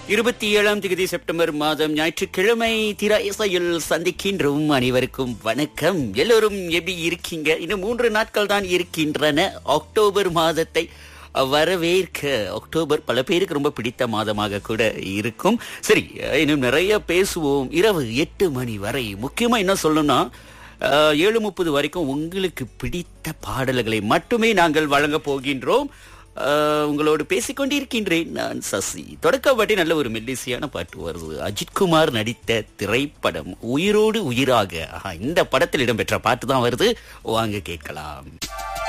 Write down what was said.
இருபத்தி ஏழாம் தேதி செப்டம்பர் மாதம் ஞாயிற்றுக்கிழமை திர இசையில் சந்திக்கின்றோம் அனைவருக்கும் வணக்கம் எல்லோரும் எப்படி இருக்கீங்க இன்னும் மூன்று நாட்கள் தான் இருக்கின்றன அக்டோபர் மாதத்தை வரவேற்க அக்டோபர் பல பேருக்கு ரொம்ப பிடித்த மாதமாக கூட இருக்கும் சரி இன்னும் நிறைய பேசுவோம் இரவு எட்டு மணி வரை முக்கியமா என்ன சொல்லணும்னா அஹ், ஏழு முப்பது வரைக்கும் உங்களுக்கு பிடித்த பாடல்களை மட்டுமே நாங்கள் வழங்க போகின்றோம் அஹ், உங்களோடு பேசிக்கொண்டிருக்கின்றேன் நான் சசி தொடக்க பாட்டி நல்ல ஒரு மெல்லிசையான பாட்டு வருது அஜித்குமார் நடித்த திரைப்படம் உயிரோடு உயிராக ஆஹா, இந்த படத்தில் இடம்பெற்ற பாட்டு தான் வருது வாங்க கேட்கலாம்